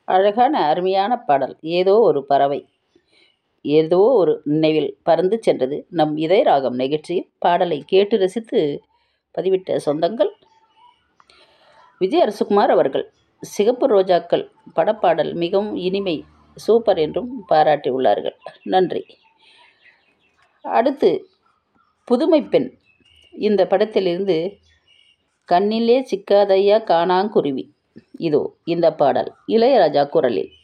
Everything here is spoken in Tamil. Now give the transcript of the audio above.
அழகான அருமையான பாடல் ஏதோ ஒரு பறவை ஏதோ ஒரு நினைவில் பறந்து சென்றது நம் இதய ராகம் நிகழ்ச்சியில் பாடலை கேட்டு ரசித்து பதிவிட்ட சொந்தங்கள் விஜய் அரசுகுமார் அவர்கள் சிகப்பு ரோஜாக்கள் படப்பாடல் மிகவும் இனிமை சூப்பர் என்றும் பாராட்டியுள்ளார்கள் நன்றி அடுத்து புதுமை பெண் இந்த படத்திலிருந்து கண்ணிலே சிக்காதையா காணாங்குருவி இதோ இந்த பாடல் இளையராஜா குரலில்